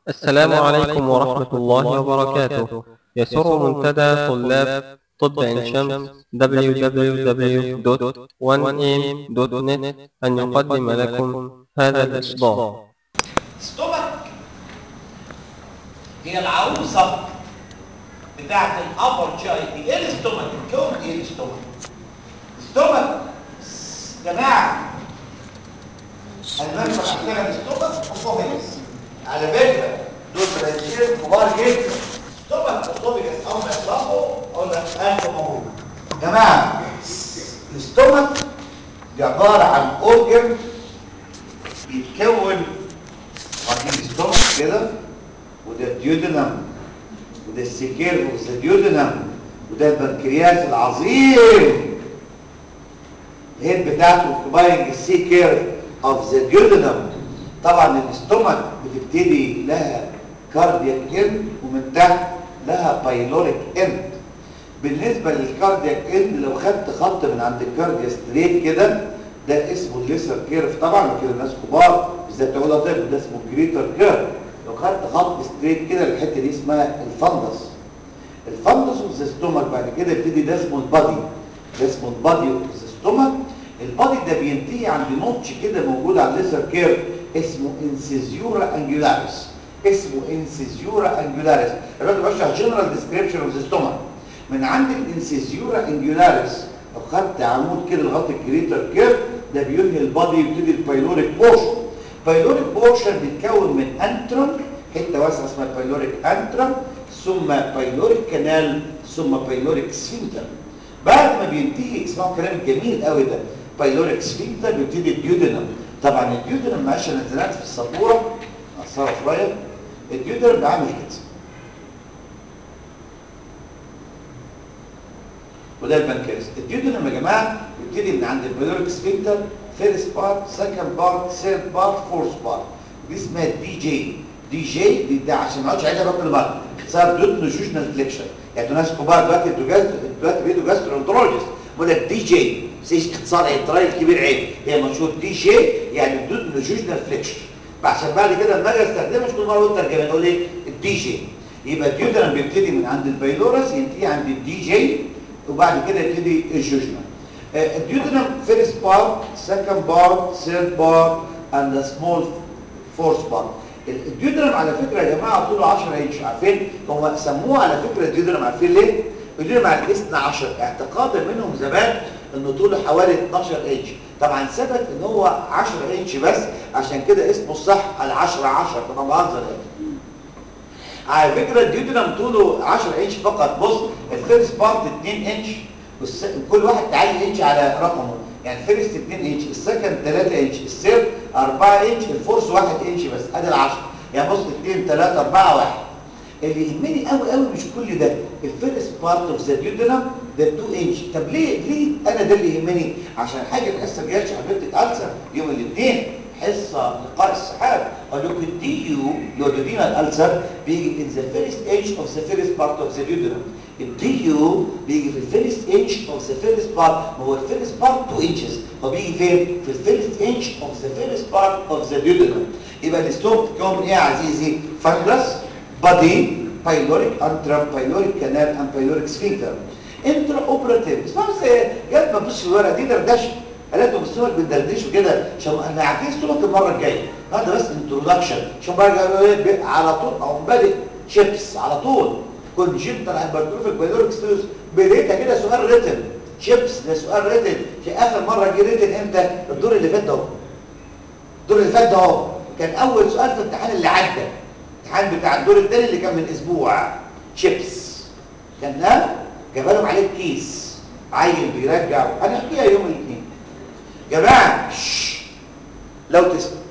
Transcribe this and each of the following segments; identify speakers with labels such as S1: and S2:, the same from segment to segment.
S1: السلام عليكم ورحمة الله وبركاته يسر منتدى طلاب طب عين شمس www.1am.net أن يقدم لكم هذا الإصدار
S2: ستومك هي العروسة بتاعت الأبر تشايلد ايه الستومك؟ الكون ايه الستومك؟ الستومك جماعة المنفع عندنا الستومك وفوهيس على فكرة دول برانشين كبار جدا ستومك وفوهيس أول ما يطلقوا أقول لك ألف مبروك جماعة الستومك دي عبارة عن أورجن بيتكون وبعدين الستومك كده وده الديودنم وده السكير وده الديودنم وده البنكرياس العظيم الهيد بتاعته كومباينج السي كير اوف ذا ديودنم طبعا الاستومك بتبتدي لها كاردياك اند ومن تحت لها بايلوريك اند بالنسبه للكاردياك اند لو خدت خط من عند الكارديا ستريت كده ده اسمه الليسر كيرف طبعا كده الناس كبار بالذات بتوع طب ده اسمه جريتر كيرف لو خدت خط ستريت كده الحته دي اسمها الفندس الفندس اوف ذا ستومك بعد كده يبتدي ده اسمه البادي ده اسمه البادي اوف ذا ستومك البادي ده بينتهي عند نوتش كده موجود على الليسر كيرف اسمه انسيزيورا انجولاريس اسمه انسيزيورا انجولاريس الراجل بشرح جنرال ديسكريبشن اوف ذا ستومك من عند الانسيزيورا انجولاريس لو خدت عمود كده لغايه الجريتر كيرف ده بينهي البادي يبتدي البايلوريك بورشن بايلوريك بورشن بيتكون من انترم حته واسعه اسمها بايلوريك انترم ثم بايلوريك كانال ثم بايلوريك سفنكتر بعد ما بينتهي اسمعوا كلام جميل قوي ده بايلوريك سفنكتر بيبتدي الديودنم طبعا الديودنم معلش انا اتزنقت في السبوره اقصرها شويه الديودنم بعمل كده وده البنكرياس الديودنم يا جماعه بيبتدي من عند البايلوريك سفنكتر فيرست بارت سكند بارت ثيرد بارت فورث بارت دي اسمها دي جي دي جي دي ده عشان ما اقعدش اعيدها بقى كل مره صار دوت نوجوشنال فليكشن يعني ناس كبار دلوقتي الدجاج دلوقتي بيدوا جاسترونترولوجيست بيقول لك دي جي سيش اختصار ايه التراي الكبير عيب هي مشهور دي جي يعني دوت نوجوشنال فليكشن عشان بعد كده لما اجي استخدمها مش كل مره اقول ترجمه اقول ايه الدي جي يبقى الديودرم بيبتدي من عند البايلورس ينتهي عند الدي جي وبعد كده يبتدي الجوجنال الديودنم first part, second part, third part, and the small fourth part. الديودنم على فكرة يا جماعة طوله 10 انش عارفين؟ هم سموه على فكرة الديودنم عارفين ليه؟ الديودنم على الاثنى عشر اعتقادا منهم زمان انه طوله حوالي 12 انش طبعا ثبت ان هو 10 انش بس عشان كده اسمه الصح ال 10 10 طبعا بهزر يعني. على فكرة الديودنم طوله 10 انش فقط بص الفيرست بارت 2 انش كل واحد تعالي انش على رقمه يعني الفيرست 2 انش السكند 3 انش السير 4 انش الفورس 1 انش بس ادي ال 10 يعني بص 2 3 4 1 اللي يهمني قوي قوي مش كل ده الفيرست بارت اوف ذا ديودنم ده 2 انش طب ليه ليه انا ده اللي يهمني عشان حاجه الحصه الجايه حضرتك السر يوم الاثنين حصه لقاء السحاب اقول لكم الدي يو اللي هو دودينا الالسر بيجي in the first inch of the first part of the duodenum الدي يو بيجي في الفيرست انش اوف ذا فيرست بارت ما هو الفيرست بارت 2 انشز هو بيجي فين في الفيرست انش اوف ذا فيرست بارت اوف ذا ديودنم يبقى الستوم تكون من ايه يا عزيزي فانجس بادي بايلوريك انترا بايلوريك كانال اند بايلوريك سفنكتر انترا اوبراتيف اسمعوا ازاي جت ما تبص في الورقه دي دردشه قالت له بصوا بندردشوا كده عشان احنا عارفين ستومك المره الجايه هذا بس انتروداكشن عشان بقى على طول او بادئ شيبس على طول كونجنتال هايبرتروفيك بايلوريك ستيروس بدايتها كده سؤال ريتن شيبس ده سؤال ريتن في اخر مره جه ريتن امتى الدور اللي فات ده اهو الدور اللي فات ده اهو كان اول سؤال في الامتحان اللي عدى الامتحان بتاع الدور الثاني اللي كان من اسبوع شيبس كان ده جاب لهم عليه كيس عيل بيرجع هنحكيها يوم الاثنين جماعه لو تسمع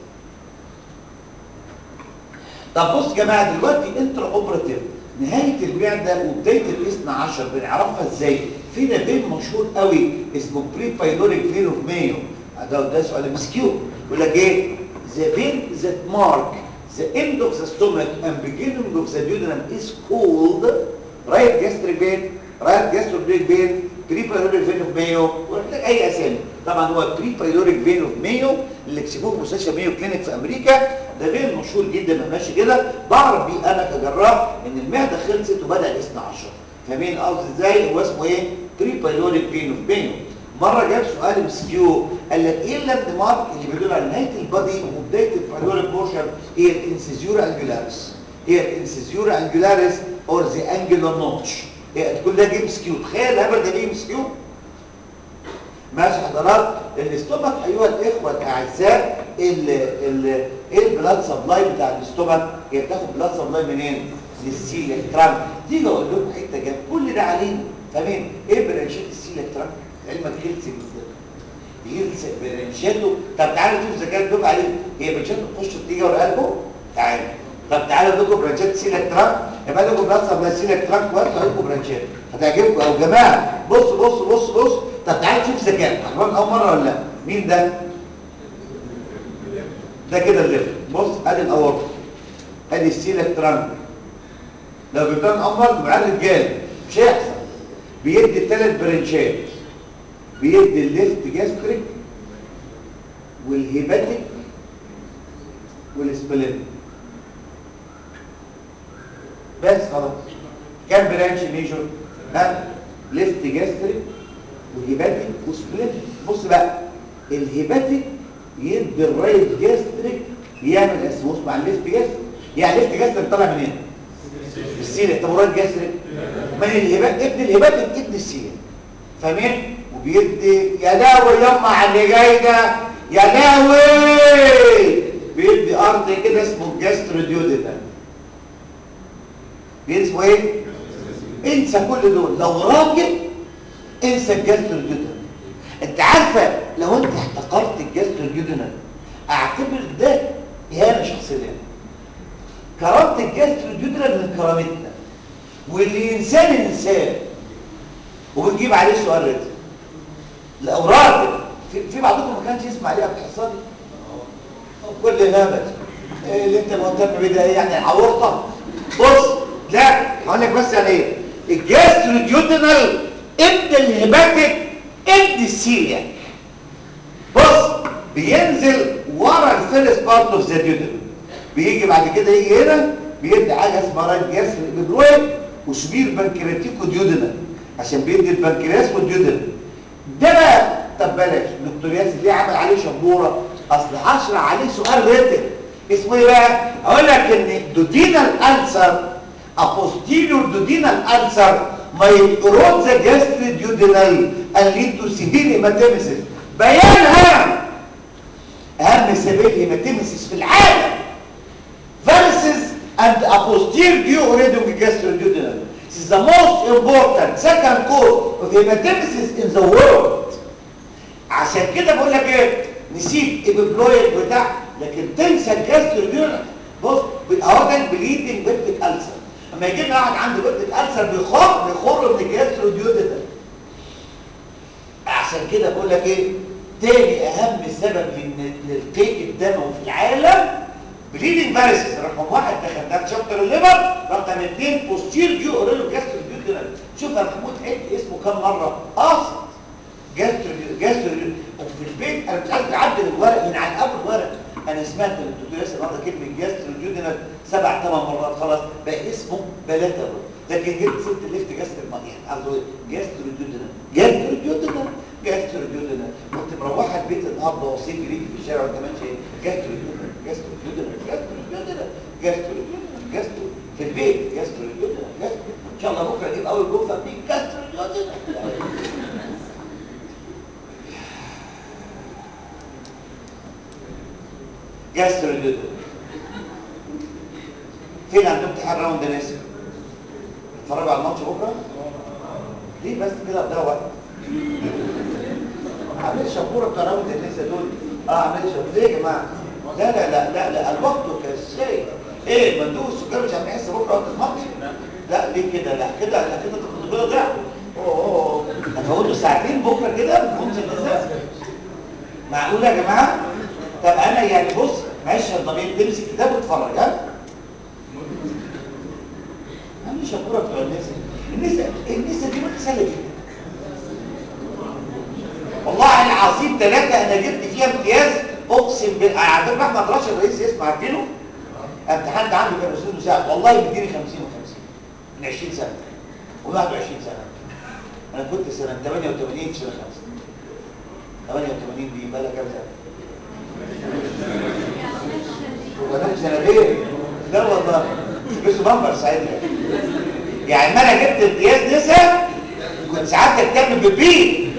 S2: طب بص يا جماعه دلوقتي انترا اوبراتيف نهاية المعدة وبداية الاثنى عشر بنعرفها ازاي؟ في نبين مشهور قوي اسمه بري بايلوريك فين اوف مايو ده ده سؤال ام اس كيو يقول لك ايه؟ The vein that mark the end of the stomach and beginning of the duodenum is called right gastric vein, right gastric vein, بري بايلوريك فين اوف مايو ويحتاج اي اسامي طبعا هو بري بايلوريك فين اوف مايو اللي كسبوه في مستشفى مايو كلينيك في امريكا ده فين مشهور جدا ما ماشي كده بعرف بيه انا كجراح ان المعده خلصت وبدا الاثنى عشر فاهمين قصدي ازاي هو اسمه ايه بري بايلوريك بين اوف بين مره جاب سؤال مسكيو قال لك ايه اللاند مارك اللي بيدل على نهايه البادي وبدايه البايلوريك بورشن هي الانسيزيورا انجولاريس هي الانسيزيورا انجولاريس اور ذا انجولار نوتش هي كل ده جيم سكيو تخيل هبل ده جيم سكيو ماشي حضرات الاستومك ايها الاخوه الاعزاء ال ال ايه البلاد سبلاي بتاع الاستومك هي بتاخد بلاد سبلاي منين للسيليك ترانك تيجي اقول لكم حته جنب كل ده علينا فاهمين ايه برانشات السيليك ترانك علمك هيلث جدا هيلث برانشاته طب تعالوا نشوف اذا كانت دفعه عليه هي برانشات تخش تيجي ورا قلبه تعالوا طب تعالوا ادوكم برانشات سيليك ترانك يبقى لكم بلاد سبلاي سيليك ترانك وقت هدوكم برانشات هتعجبكم او جماعه بص بص بص بص طب تعالى نشوف ذكاء حضرتك اول مره ولا لا مين ده ده كده الليفت بص ادي الاورطه ادي السيلك ترانك لو جبتها القمر يبقى عدد رجال مش هيحصل بيدي ثلاث برنشات بيدي الليفت جاستريك والهيباتيك والسبلين بس خلاص كام برانش ميجور ها ليفت جاستريك وهيباتيك وسبلين بص بقى الهيباتيك يدي الرايت جاستريك يعمل اسموس مع الليفت جاستريك يعني الليفت جاستريك طالع منين السيلة طب الرايت جاستريك من الهبات ابن الهيباتيك ابن السيلة فاهمين وبيدي يا لاوي يما على اللي جاي ده يا لاوي بيدي ارض كده اسمه الجاستروديوديتا بيدي اسمه ايه انسى كل دول لو راجل انسى الجاستروديوديتا انت عارفه لو انت احتقرت الجاستروديوديتا اعتبر ده اهانه شخصيه كرامه الجاستروديوديتا من كرامتنا واللي ينساه الانسان وبنجيب عليه سؤال رد لو راجل في, في بعضكم ما كانش يسمع عليها بتحصل كل هبل ايه اللي انت مهتم بيه ده ايه يعني عورطه بص لا هقول لك بس يعني ايه الجاستروديودينال ابن الهباتيك ابن السيلياك بص بينزل ورا الفيرست بارت اوف ذا ديودينال بيجي بعد كده يجي هنا بيدي حاجه اسمها رايت جاستريك بلويد وسبير بنكرياتيكو ديودينال عشان بيدي البنكرياس والديودينال ده بقى طب بلاش دكتور ياسر ليه عمل عليه شبوره اصل هشرح عليه سؤال ريتن اسمه ايه بقى اقول لك ان دودينال انسر apostolior duodenal ulcer might erode the gastroduodenal and lead to severe hematemesis بيانها اهم سبب هيماتيمسيس في العالم varices and posterior duodenal gastroduodenal this is the most important second cause of hematemesis in the world عشان كده بقول لك ايه نسيب البلويد بتاع لكن تنسى الجاستروديونال بص اهو ده البليدنج بيبتيك ألسر اما يجي لنا واحد عنده بيبتيك ألسر بيخر بيخر من الجاستروديونال عشان كده بقول لك ايه تاني اهم سبب للقيء الدموي في العالم بليدنج فارسز رقم واحد دخل ده شابتر الليفر رقم اثنين بوستير جو اوريلو جاستروديونال شوف يا محمود عد اسمه كم مره قاصد جاستر جاستر في البيت انا مش عايز اعدل الورق من على اول ورق انا سمعت من الدكتور ياسر النهارده كلمه جاستر جودينال سبع ثمان مرات خلاص بقى اسمه بلاتا لكن جبت ست ليفت جاستر يعني قصده ايه جاستر جودينال جاستر جودينال جاستر جودينال كنت مروحه البيت النهارده وصيت جريت في الشارع وانت ماشي جاستر جودينال جاستر جودينال جاستر جودينال جاستر جودينال جاستر في البيت جاستر جودينال جاستر ان شاء الله بكره اجيب اول جوفه دي جاستر جودينال جاستروديودو فين عندهم امتحان راوند ناس اتفرجوا على الماتش بكره ليه بس كده ده وقت عامل شبوره بتاع راوند الناس دول اه عامل شبوره ليه يا جماعه لا لا لا لا لا الوقت كالشيء ايه مندوب السكر مش عم يحس بكره وقت الماتش لا ليه كده لا كده لا كده كنت كده ضيع اوه هتفوتوا ساعتين بكره كده بنفوت الناس معقول يا جماعه طب انا يعني بص معلش يا ضمير تمسك كتاب وتتفرج ها انا شكورة بتوع النساء النساء النساء دي متسلة جدا والله العظيم ثلاثة انا جبت فيها امتياز اقسم بالله انا على فكره احمد راشد الرئيس اسمه عارفينه امتحنت عنده كان استاذ مساعد والله مديني 50 و50 من 20 سنه وبعد 20 سنه انا كنت سنه 88 في سنه 5 88 دي بقى لها كام سنه وبدأت سنتين لا والله بس بامبر ساعتها يعني ما انا جبت امتياز نسا كنت ساعات تعمل بالبي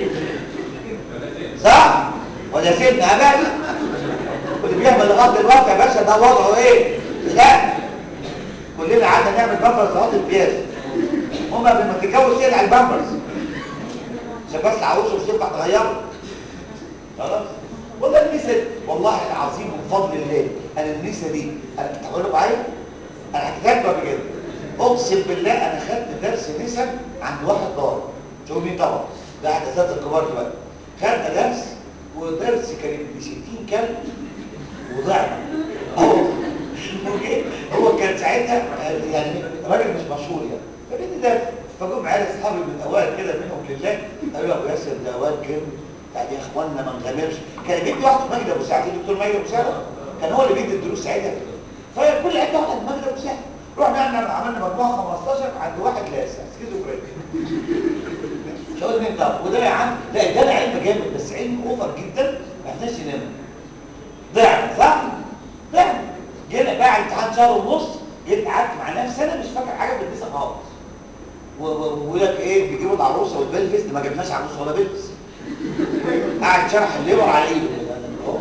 S2: صح ولا سيبنا ابدا واللي بيعمل لغايه دلوقتي يا باشا ده وضعه ايه لا كلنا قعدنا نعمل بامبرز لغايه امتياز هم قبل ما تتجوز تقلع البامبرز عشان بس العروسه مش تنفع تغيره خلاص والله النساء والله العظيم من فضل الله انا النساء دي انا كنت هقول لكم عايز انا حكيت لكم قبل كده اقسم بالله انا خدت درس نساء عند واحد ضار شوفوا مين طبعا ده احد اساتذه الكبار دلوقتي خدت درس ودرس كان ابن 60 كلب وضعنا هو هو كان ساعتها يعني راجل مش مشهور يعني فبني درس فجم عيال اصحابي من اوائل كده منهم لله قالوا يا ابو ياسر ده اوائل كلمه يعني يا اخوانا ما نغامرش كان بيدي واحد مجدي ابو سعد الدكتور مجدي ابو سعد كان هو اللي بيدي الدروس ساعتها فكل عيد واحد مجدي ابو سعد رحنا عملنا عملنا مجموعه 15 عند واحد لاسع سكيزوفرينيا مش هقول مين ده وده يا عم لا ده علم جامد بس علم اوفر جدا ما احناش ننام ضعنا صح؟ ضعنا جينا بعد امتحان شهر ونص جيت قعدت مع نفسي انا مش فاكر حاجه في النساء خالص ويقول لك ايه بيجيبوا العروسه والبلفس ما جبناش عروسه ولا بلفس قاعد شرح الليبر على ايده كده اهو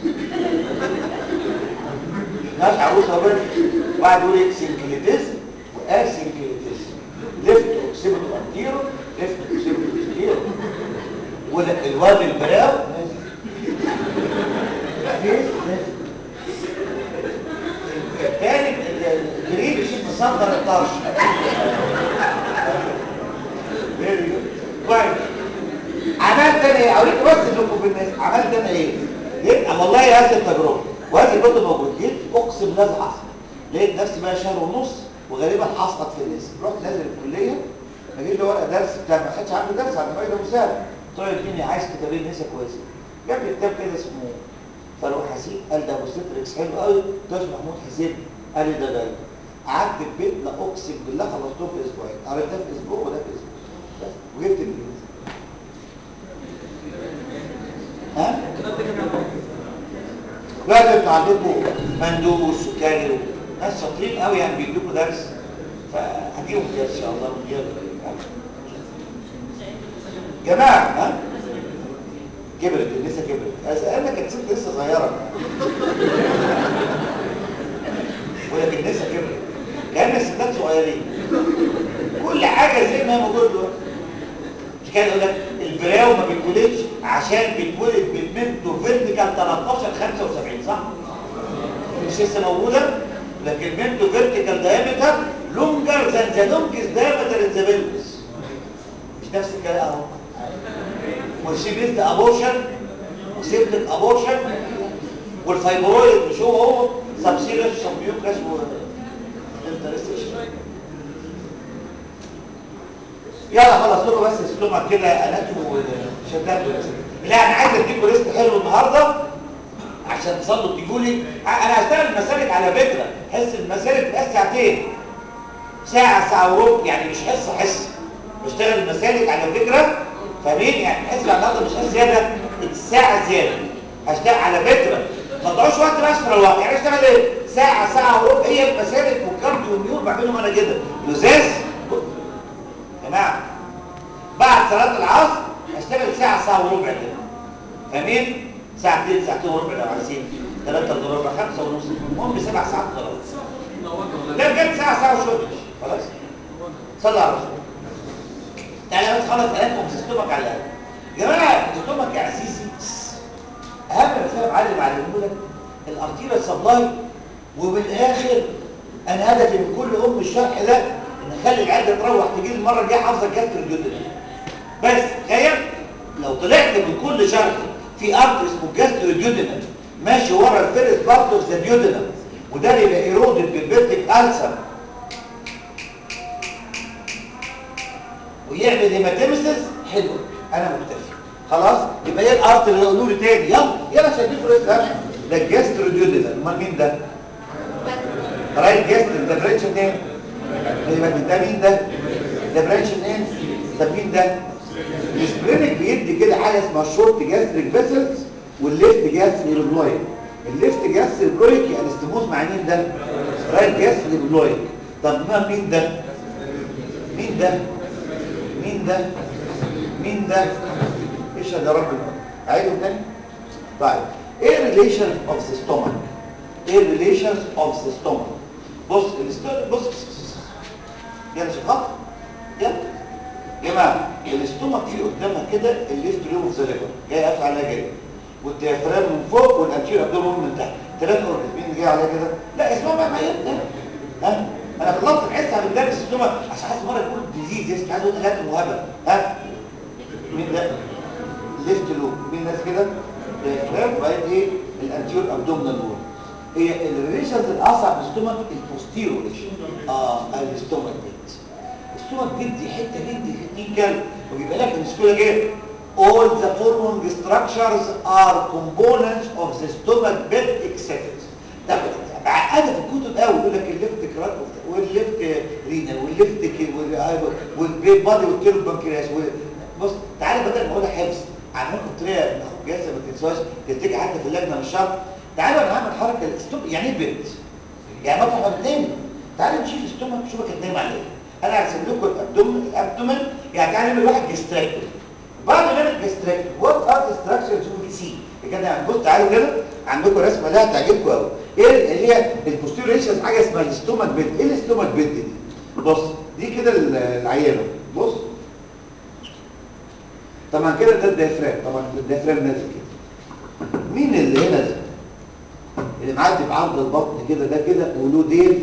S2: جبناش عروسه ولا بلفس وقعد يقول ايه سنكليتيزم واسنكليتيزم ليفت اوكسيبتو انتيرو ليفت اوكسيبتو انتيرو والواد البراو الثاني الجريد يشوف مصدر الطرش كويس عملت انا ايه اوريكم بس انكم بالناس عملت انا ايه جيت والله هذه التجربه وهذه كنت موجود جيت اقسم بالله حصل لقيت نفسي بقى شهر ونص وغالبا حصلت في الناس رحت نازل الكليه اجيب له ورقه درس بتاع ما خدش عنده درس عند الراجل ابو سالم قلت له اديني عايز كتابين نسا كويسه جاب لي كتاب كده اسمه فاروق حسين قال ده ابو ستريكس حلو قوي قلت له محمود حسين قال لي ده جاي قعدت في البيت لا اقسم بالله خلصته في اسبوعين قريتها في اسبوع وده في اسبوع بس وجبت الانجليزي ها؟ دلوقتي انتوا عندكم مندوب وسكري ناس شاطرين قوي يعني بيدوكوا درس فهديهم درس ان شاء الله من غير جماعه ها؟ كبرت النسا كبرت انا كانت ست لسه صغيره ولكن النسا كبرت كان الستات صغيرين كل حاجه زي ما هي موجوده دلوقتي مش كده يقول لك البراو ما بيتولدش عشان بيتولد بالمنتو فيرتيكال 13 75 صح مش لسه موجوده لكن المنتو فيرتيكال دايمتر لونجر ذان ذا لونجست دايمتر ان ذا بيلفس مش نفس الكلام اهو والشي بيزد ابورشن وسيبلك ابورشن والفايبرويد مش هو هو سبسيريس سبميوكس و يلا خلاص لكم بس اسلوبك كده اناتوم عشان تاخدوا لا انا عايز اديكم ليست حلو النهارده عشان تصلوا تجيبوا لي انا هشتغل المسالك على فكره حس المسالك تبقى ساعتين ساعه ساعه وربع يعني مش حس حس بشتغل المسالك على فكره فاهمين يعني حس النهارده مش حس زياده الساعه زياده هشتغل على فكره ما تضيعوش وقت بس في الوقت يعني اشتغل ايه ساعه ساعه وربع هي المسالك والكارديو والنيور بعملهم انا كده لزاز يا جماعه بعد صلاه العصر هشتغل ساعه ساعه وربع كده فاهمين ساعتين ساعتين وربع لو عايزين ثلاثة الا ربع خمسة ونص المهم سبع ساعات خلاص ده بجد ساعة ساعة وشوية خلاص صلى على الرسول تعالى بس خلص كلامكم سيستمك على الاقل يا جماعه سيستمك يا عزيزي اهم مثال معلم علمه لك الارتيريال سبلاي وبالاخر انا هدفي من كل ام الشرح ده ان اخلي العيال تروح تجي المره الجايه حافظه كاست الجدد بس تخيل لو طلعت من كل شرح في ارت اسمه جاسترو الجدد ماشي ورا الفيرست بارت اوف ذا ديودنم وده بيبقى ايرودد بالبيرتيك السر ويعمل هيماتيمسيس حلو انا مكتفي خلاص يبقى ايه الارت اللي قالوا لي تاني يلا يلا شايفين فريق ده ده الجاستروديودينال امال مين ده رايت جاستر ده برانش منين خلي بالك ده مين ده ده برانش منين طب مين ده السبرينك بيدي كده حاجه اسمها شورت جاستريك فيسلز والليفت جاستريك بلويك الليفت جاستريك بلويك انستموز مع مين ده رايت جاستريك بلويك طب ما مين ده مين ده مين ده مين ده ايش يا رب عيدوا تاني طيب ايه الريليشن اوف ذا ستومك ايه الريليشن اوف ذا ستومك بص الاستومك بص يلا شغال يلا يا جماعه الاستومك فيه قدامها كده الليفت لوب اوف ذا ليفر جاي قافل عليها كده والديافرام من فوق والانتير ابدومين من تحت ثلاث اورجنز مين اللي جاي عليها كده لا اسمها بقى معايا ها انا خلصت الحصه على بدايه الاستومك عشان حاسس مره يقول ديزيز يس عايز اقول حاجات مهبه ها مين ده ليفت لوب مين الناس كده ديافرام وبعدين ايه الانتير ابدومينال وول هي الريليشنز الاصعب الاستومك البوستيرو ريليشن اه الاستومك بيت الاستومك بيت دي حته جدي تكنيكال وبيبقى لك المسكوله جايه all the following structures are components of the stomach bed except ده بعقده في الكتب قوي يقول لك الليفت كرات والليفت رينال والليفت كي والبيت بادي والكيلو بانكرياس بص تعالى بدل ما اقولها حفظ عملكم طريقه من اخوك ياسر ما تنساش تفتكر حتى في اللجنه من الشهر تعالوا انا هعمل حركه الاستوب يعني ايه بنت يعني مطرح ما بتنام تعالوا نشيل الاستومك شوفك هتنام على ايه انا هرسم لكم الابدومن الابدومن يعني تعالى نعمل واحد جستراكتور بعد ما نعمل جستراكتور وات ار ذا ستراكشرز وي سي كده يعني بص تعالوا كده عندكم رسمه لا تعجبكم قوي ايه اللي هي البوستيريور ريشنز حاجه اسمها الاستومك بيت ايه الاستومك بيت دي بص دي كده العيانه بص طبعا كده ده الديافرام طبعا الديافرام نازل كده مين اللي هنا ده اللي معدي بعرض البطن كده ده كده وله ديل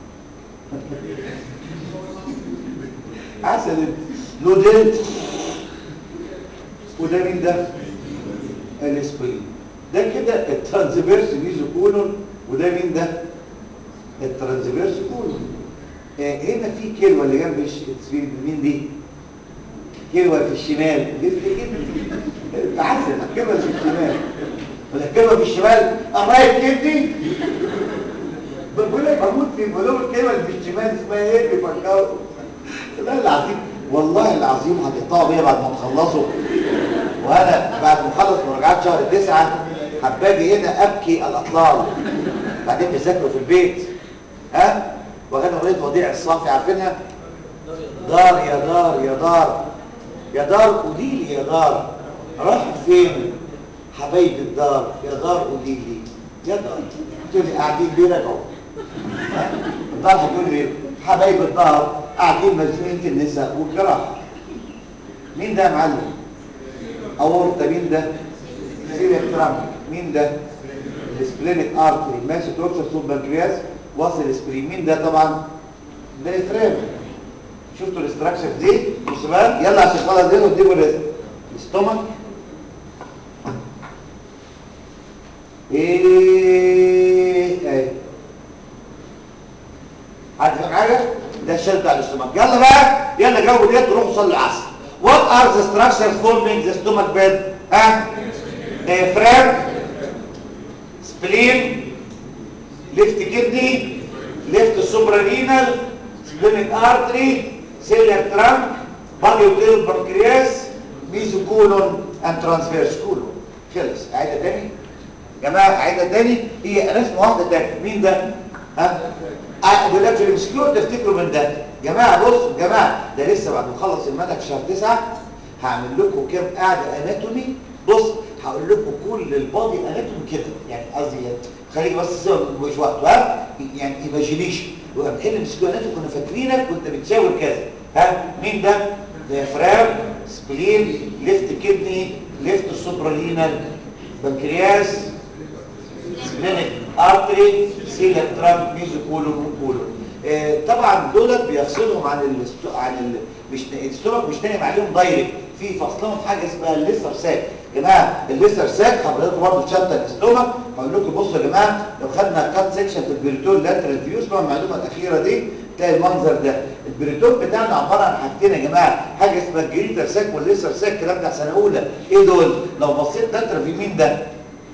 S2: عسل له ديل وده مين ده الاسبرين ده كده الترانزفيرس ميزو كولون وده مين ده الترانزفيرس كولون آه هنا في كلوه اللي جنب الاسبرين مين دي كلوه في الشمال لفت كده عسل كلوه في الشمال ولا كلمه في الشمال قرايه كبدي بقول لك بموت في بقول الكلمه اللي في الشمال اسمها ايه بيفكروا والله العظيم والله العظيم هتقطعوا بيا بعد ما تخلصوا وانا بعد ما اخلص مراجعات شهر تسعة هباجي هنا ابكي الاطلال بعدين بيذاكروا في البيت ها وغنى اغنيه وضيع الصافي عارفينها دار يا دار يا دار يا دار قولي لي يا دار راحت فين حبايب الدار يا دار قولي لي يا دار تقول لي قاعدين بيراجعوا الدار هتقول لي حبايب الدار قاعدين مزنوقين في النساء والجراحه مين ده يا معلم اورطه مين ده سيريا ترامب مين ده السبلينيك ارتري ماشي توصل صوب بنكرياس واصل السبرين مين ده طبعا ده افرام شفتوا الاستراكشر دي بص بقى يلا عشان خلاص دي ودي الرزق الاستومك ايه ايه حد فاهم حاجه ده الشد على الاستومك يلا بقى يلا جاوبوا ديت وروحوا صلوا العصر what are the structures forming the stomach bed ها diaphragm spleen left kidney left suprarenal splenic artery celiac trunk baliotail pancreas mesocolon and transverse colon خلص اعيدها تاني جماعه اعيدها تاني هي رسمه واحده تاني مين ده ها بيقول لك في الامسكيور تفتكروا من ده جماعه بصوا جماعه ده لسه بعد ما نخلص المنهج شهر 9 هعمل لكم كام قاعده اناتومي بص هقول لكم كل البادي اناتومي كده يعني قصدي خليك بس سيبك مش وقته ها يعني ايماجينيشن وقبل بنحل الامسكيور اناتومي كنا فاكرينك وانت بتشاور كذا ها مين ده ديافرام سبلين ليفت كدني ليفت سوبرالينال بنكرياس سبلينيك ارتري سيلر ترامب ميزو كولون وكولون آه طبعا دولت بيفصلهم عن ال عن ال مش السtomach مش نايم عليهم دايركت في فصلهم حاجه اسمها الليسر ساك يا جماعه الليسر ساك حضراتكم برضه شابتر الاستومك هقول لكم بصوا يا جماعه لو خدنا كات سيكشن في البريتول لاترال فيوز بقى المعلومه الاخيره دي تلاقي المنظر ده البريتول بتاعنا عباره عن حاجتين يا جماعه حاجه اسمها الجريتر ساك والليسر ساك الكلام ده سنه اولى ايه دول لو بصيت لاترال في مين ده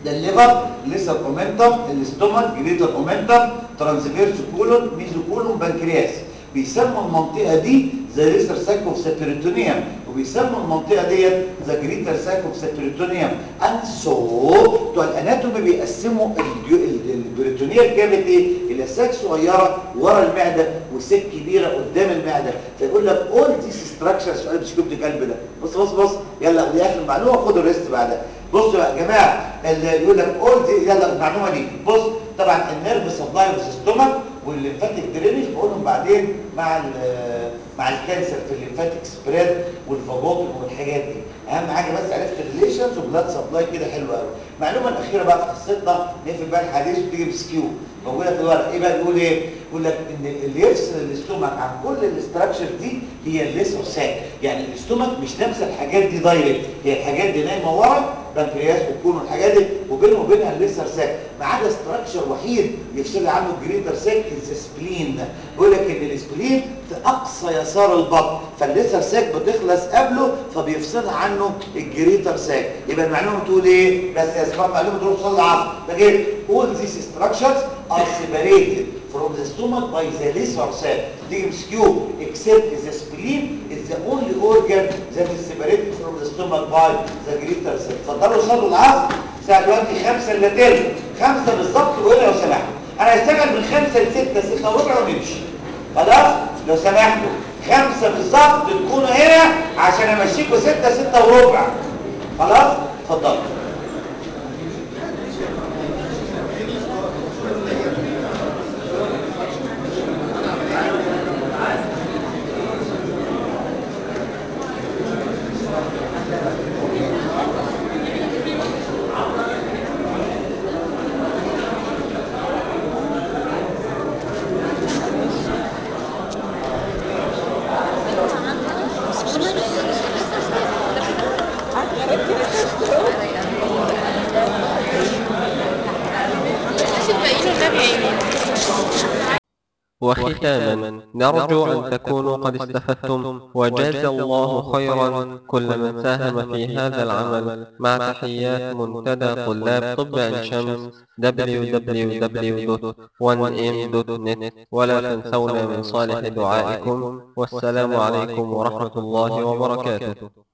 S2: ده الليفر ليسر اومنتم الاستومك جريتر اومنتم ترانسفيرس كولون ميزو كولون بنكرياس بيسموا المنطقه دي ذا ليسر ساك اوف سبيريتونيوم وبيسموا المنطقه ديت ذا جريتر ساك اوف سبيريتونيوم اند سو بتوع الاناتومي بيقسموا البريتونيال كافيتي الى ساك صغيره ورا المعده وساك كبيره قدام المعده فيقول لك اول ذيس ستراكشر سؤال مش كبد قلب ده بص بص بص يلا ودي اخر معلومه خدوا الريست بعدها بصوا بقى يا جماعه اللي يقول لك اول دي يلا المعلومه دي بص طبعا النيرف سبلاي والسيستومك والليمفاتيك درينج بقولهم بعدين مع مع الكانسر في الليمفاتيك سبريد والفاجوتين والحاجات دي اهم حاجه بس عرفت الريليشنز وبلاد سبلاي كده حلو قوي المعلومه الاخيره بقى في قصتنا نقفل بقى الحديث وتيجي بسكيو موجوده في الورق ايه بقى بيقول ايه يقول لك ان اللي يفصل الاستومك عن كل الاستراكشر دي هي الليسر ساك يعني الاستومك مش نفس الحاجات دي دايركت هي الحاجات دي نايمه ورا بنكرياس والكون والحاجات دي وبينه وبينها الليسر ساك ما عدا استراكشر وحيد يفصل عنه الجريتر ساك السبلين بيقول لك ان السبلين في اقصى يسار البطن فالليسر ساك بتخلص قبله فبيفصلها عنه الجريتر ساك يبقى المعلومه بتقول ايه بس يا اسماء المعلومه تروح تصلي العصر لكن all these structures are separated from the stomach by the lesser sac تيجي مسكيو except the spleen is the only organ that is separated from the stomach by the greater sac اتفضلوا صلوا العصر الساعه دلوقتي 5 الا تلت 5 بالظبط وهنا لو سمحتوا انا هشتغل من 5 ل 6 6 وربع ونمشي خلاص لو سمحتوا 5 بالظبط تكونوا هنا عشان امشيكوا 6 6 وربع خلاص اتفضلوا
S1: وختاما نرجو أن تكونوا قد استفدتم وجاز الله خيرا كل من ساهم في هذا العمل مع تحيات منتدى طلاب طب عين شمس www.1m.net ولا تنسونا من صالح دعائكم والسلام عليكم ورحمة الله وبركاته